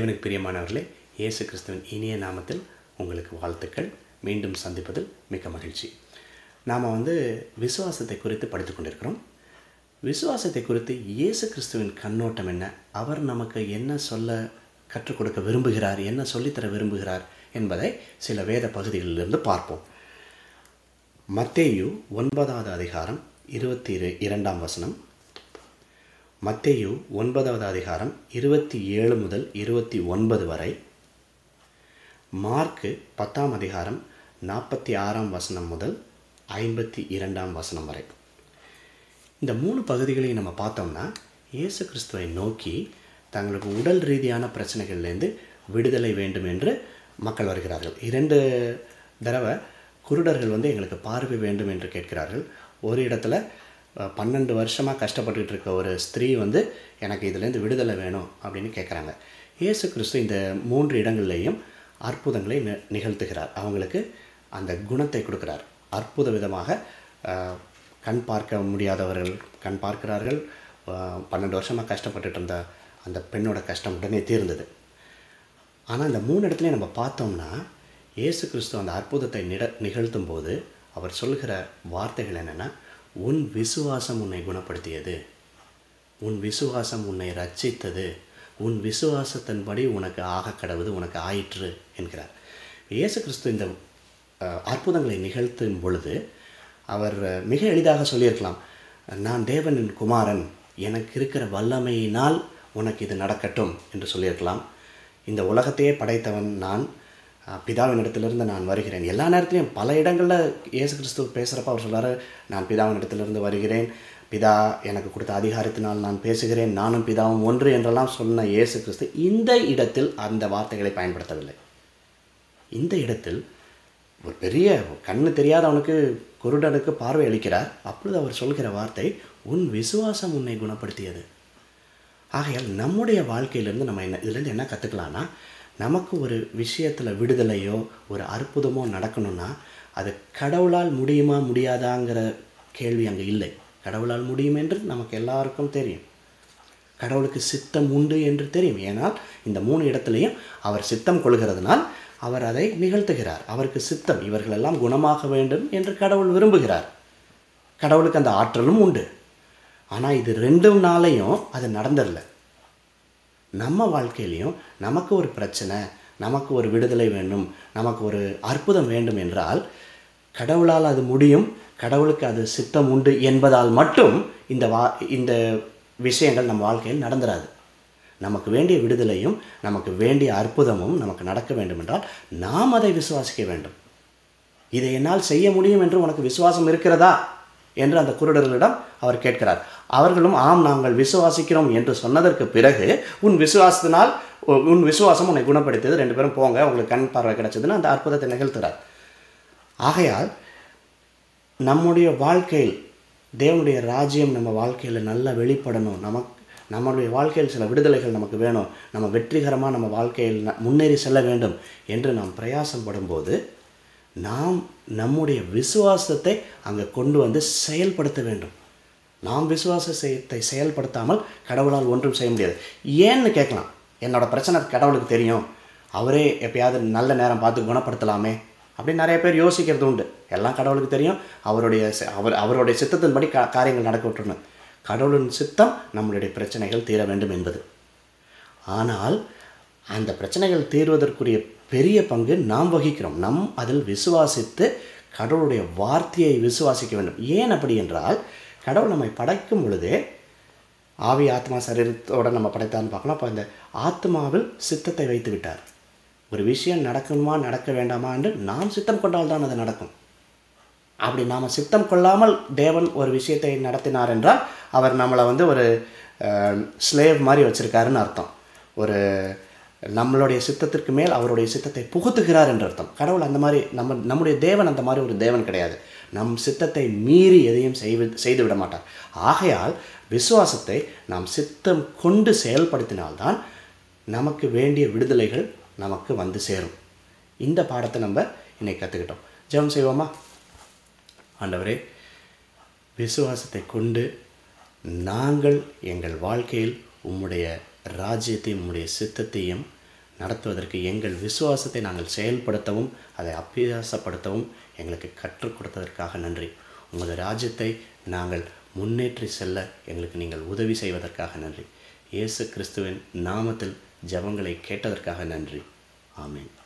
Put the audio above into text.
தேவனுக்கு பிரியமானவர்களே இயேசு கிறிஸ்துவின் இனிய நாமத்தில் உங்களுக்கு வாழ்த்துக்கள் மீண்டும் சந்திப்பதில் மிக்க மகிழ்ச்சி நாம் வந்து விசுவாசத்தை குறித்து படித்து கொண்டிருக்கிறோம் விசுவாசத்தை குறித்து இயேசு கிறிஸ்துவின் கண்ணோட்டம் என்ன அவர் நமக்கு என்ன சொல்ல கற்றுக் கொடுக்க விரும்புகிறார் என்ன சொல்லித்தர விரும்புகிறார் என்பதை சில வேத பகுதிகளிலிருந்து பார்ப்போம் மத்தேயு ஒன்பதாவது அதிகாரம் இருபத்தி இரு இரண்டாம் வசனம் மத்தேயு ஒன்பதாவது அதிகாரம் இருபத்தி ஏழு முதல் இருபத்தி ஒன்பது வரை மார்க்கு பத்தாம் அதிகாரம் நாற்பத்தி ஆறாம் வசனம் முதல் ஐம்பத்தி இரண்டாம் வசனம் வரை இந்த மூணு பகுதிகளையும் நம்ம பார்த்தோம்னா இயேசு கிறிஸ்துவை நோக்கி தங்களுக்கு உடல் ரீதியான பிரச்சனைகள்லேருந்து விடுதலை வேண்டும் என்று மக்கள் வருகிறார்கள் இரண்டு தடவை குருடர்கள் வந்து எங்களுக்கு பார்வை வேண்டும் என்று கேட்கிறார்கள் ஒரு இடத்துல அஹ், பன்னெண்டு வருஷமாக கஷ்டப்பட்டுட்டு இருக்க ஒரு ஸ்திரீ வந்து எனக்கு இதுலேருந்து விடுதலை வேணும் அப்படின்னு கேட்குறாங்க இயேசு கிறிஸ்து இந்த மூன்று இடங்கள்லேயும் அற்புதங்களை நி- நிகழ்த்துகிறார் அவங்களுக்கு அந்த குணத்தை கொடுக்கிறார் அற்புத விதமாக அஹ், கண் பார்க்க முடியாதவர்கள் கண் பார்க்கிறார்கள் அஹ், பன்னெண்டு வருஷமாக கஷ்டப்பட்டுட்டு இருந்த அந்த பெண்ணோட கஷ்டம் உடனே தீர்ந்தது ஆனால் இந்த மூணு இடத்துலையும் நம்ம பார்த்தோம்னா இயேசு கிறிஸ்து அந்த அற்புதத்தை நிட நிகழ்த்தும் போது அவர் சொல்கிற வார்த்தைகள் என்னென்னா உன் விசுவாசம் உன்னை குணப்படுத்தியது உன் விசுவாசம் உன்னை ரட்சித்தது உன் விசுவாசத்தின்படி உனக்கு ஆக கடவுது உனக்கு ஆயிற்று என்கிறார் இயேசு கிறிஸ்து இந்த அஹ், அற்புதங்களை நிகழ்த்தும் பொழுது அவர் அஹ், மிக எளிதாக சொல்லியிருக்கலாம் நான் தேவனின் குமாரன் எனக்கு இருக்கிற வல்லமையினால் உனக்கு இது நடக்கட்டும் என்று சொல்லியிருக்கலாம் இந்த உலகத்தையே படைத்தவன் நான் அஹ், பிதாவினிடத்திலிருந்து நான் வருகிறேன் எல்லா நேரத்துலையும் பல இடங்களில் இயேசு கிறிஸ்து பேசுகிறப்ப அவர் சொல்றாரு நான் பிதாவினிடத்திலிருந்து வருகிறேன் பிதா எனக்கு கொடுத்த அதிகாரத்தினால் நான் பேசுகிறேன் நானும் பிதாவும் ஒன்று என்றெல்லாம் சொன்ன இயேசு கிறிஸ்து இந்த இடத்தில் அந்த வார்த்தைகளை பயன்படுத்தவில்லை இந்த இடத்தில் ஒரு பெரிய கண்ணு தெரியாதவனுக்கு குருடனுக்கு பார்வை அளிக்கிறார் அப்பொழுது அவர் சொல்கிற வார்த்தை உன் விசுவாசம் உன்னை குணப்படுத்தியது ஆகையால் நம்முடைய வாழ்க்கையிலேருந்து நம்ம என்ன இதுலேருந்து என்ன கற்றுக்கலாம்னா நமக்கு ஒரு விஷயத்தில் விடுதலையோ ஒரு அற்புதமோ நடக்கணும்னா அது கடவுளால் முடியுமா முடியாதாங்கிற கேள்வி அங்கே இல்லை கடவுளால் முடியும் என்று நமக்கு எல்லாருக்கும் தெரியும் கடவுளுக்கு சித்தம் உண்டு என்று தெரியும் ஏனால் இந்த மூணு இடத்துலையும் அவர் சித்தம் கொள்கிறதுனால் அவர் அதை நிகழ்த்துகிறார் அவருக்கு சித்தம் இவர்களெல்லாம் குணமாக வேண்டும் என்று கடவுள் விரும்புகிறார் கடவுளுக்கு அந்த ஆற்றலும் உண்டு ஆனால் இது ரெண்டும் நாளையும் அது நடந்துடல நம்ம வாழ்க்கையிலையும் நமக்கு ஒரு பிரச்சனை நமக்கு ஒரு விடுதலை வேண்டும் நமக்கு ஒரு அற்புதம் வேண்டும் என்றால் கடவுளால் அது முடியும் கடவுளுக்கு அது சித்தம் உண்டு என்பதால் மட்டும் இந்த வா இந்த விஷயங்கள் நம்ம வாழ்க்கையில் நடந்துராது நமக்கு வேண்டிய விடுதலையும் நமக்கு வேண்டிய அற்புதமும் நமக்கு நடக்க வேண்டும் என்றால் நாம் அதை விசுவாசிக்க வேண்டும் இதை என்னால் செய்ய முடியும் என்று உனக்கு விசுவாசம் இருக்கிறதா என்று அந்த குருடர்களிடம் அவர் கேட்கிறார் அவர்களும் ஆம் நாங்கள் விசுவாசிக்கிறோம் என்று சொன்னதற்கு பிறகு உன் விசுவாசத்தினால் உ- உன் விசுவாசம் உன்னை குணப்படுத்தியது ரெண்டு பேரும் போங்க உங்களுக்கு கண் பார்வை கிடைச்சதுன்னு அந்த அற்புதத்தை நிகழ்த்துறார் ஆகையால் நம்முடைய வாழ்க்கையில் தேவனுடைய ராஜ்யம் நம்ம வாழ்க்கையில் நல்லா வெளிப்படணும் நமக்கு நம்மளுடைய வாழ்க்கையில் சில விடுதலைகள் நமக்கு வேணும் நம்ம வெற்றிகரமாக நம்ம வாழ்க்கையில் ந- முன்னேறி செல்ல வேண்டும் என்று நாம் பிரயாசப்படும்போது நாம் நம்முடைய விசுவாசத்தை அங்கே கொண்டு வந்து செயல்படுத்த வேண்டும் நாம் விசுவாசத்தை செயல்படுத்தாமல் கடவுளால் ஒன்றும் செய்ய முடியாது ஏன்னு கேட்கலாம் என்னோட பிரச்சனை கடவுளுக்கு தெரியும் அவரே எப்பயாவது நல்ல நேரம் பார்த்து குணப்படுத்தலாமே அப்படின்னு நிறைய பேர் யோசிக்கிறது உண்டு எல்லாம் கடவுளுக்கு தெரியும் அவருடைய சி- அவர் அவருடைய சித்தத்தின்படி கா காரியங்கள் நடக்க விட்டுறணும் கடவுளின் சித்தம் நம்மளுடைய பிரச்சனைகள் தீர வேண்டும் என்பது ஆனால் அந்த பிரச்சனைகள் தீர்வதற்குரிய பெரிய பங்கு நாம் வகிக்கிறோம் நம் அதில் விசுவாசித்து கடவுளுடைய வார்த்தையை விசுவாசிக்க வேண்டும் ஏன் அப்படி என்றால் கடவுள் நம்மை படைக்கும் பொழுதே ஆவி ஆத்மா சரீரத்தோட நம்ம படைத்தான்னு பார்க்கலாம் அப்போ அந்த ஆத்மாவில் சித்தத்தை வைத்து விட்டார் ஒரு விஷயம் நடக்கணுமா நடக்க வேண்டாமா என்று நாம் சித்தம் கொண்டால் தான் அது நடக்கும் அப்படி நாம் சித்தம் கொள்ளாமல் தேவன் ஒரு விஷயத்தை நடத்தினார் என்றால் அவர் நம்மளை வந்து ஒரு ஸ்லேவ் மாதிரி வச்சுருக்காருன்னு அர்த்தம் ஒரு நம்மளுடைய சித்தத்திற்கு மேல் அவருடைய சித்தத்தை புகுத்துகிறார் என்று அர்த்தம் கடவுள் அந்த மாதிரி நம்ம நம்முடைய தேவன் அந்த மாதிரி ஒரு தேவன் கிடையாது நம் சித்தத்தை மீறி எதையும் செய்து செய்து விட மாட்டார் ஆகையால் விசுவாசத்தை நாம் சித்தம் கொண்டு செயல்படுத்தினால்தான் நமக்கு வேண்டிய விடுதலைகள் நமக்கு வந்து சேரும் இந்த பாடத்தை நம்ம இன்னைக்கு கற்றுக்கிட்டோம் ஜெபம் செய்வோமா ஆண்டவரே விசுவாசத்தை கொண்டு நாங்கள் எங்கள் வாழ்க்கையில் உம்முடைய ராஜ்யத்தையும் உம்முடைய சித்தத்தையும் நடத்துவதற்கு எங்கள் விசுவாசத்தை நாங்கள் செயல்படுத்தவும் அதை அபியாசப்படுத்தவும் எங்களுக்கு கற்றுக் கொடுத்ததற்காக நன்றி உமது ராஜ்யத்தை நாங்கள் முன்னேற்றி செல்ல எங்களுக்கு நீங்கள் உதவி செய்வதற்காக நன்றி இயேசு கிறிஸ்துவின் நாமத்தில் ஜெபங்களை கேட்டதற்காக நன்றி ஆமென்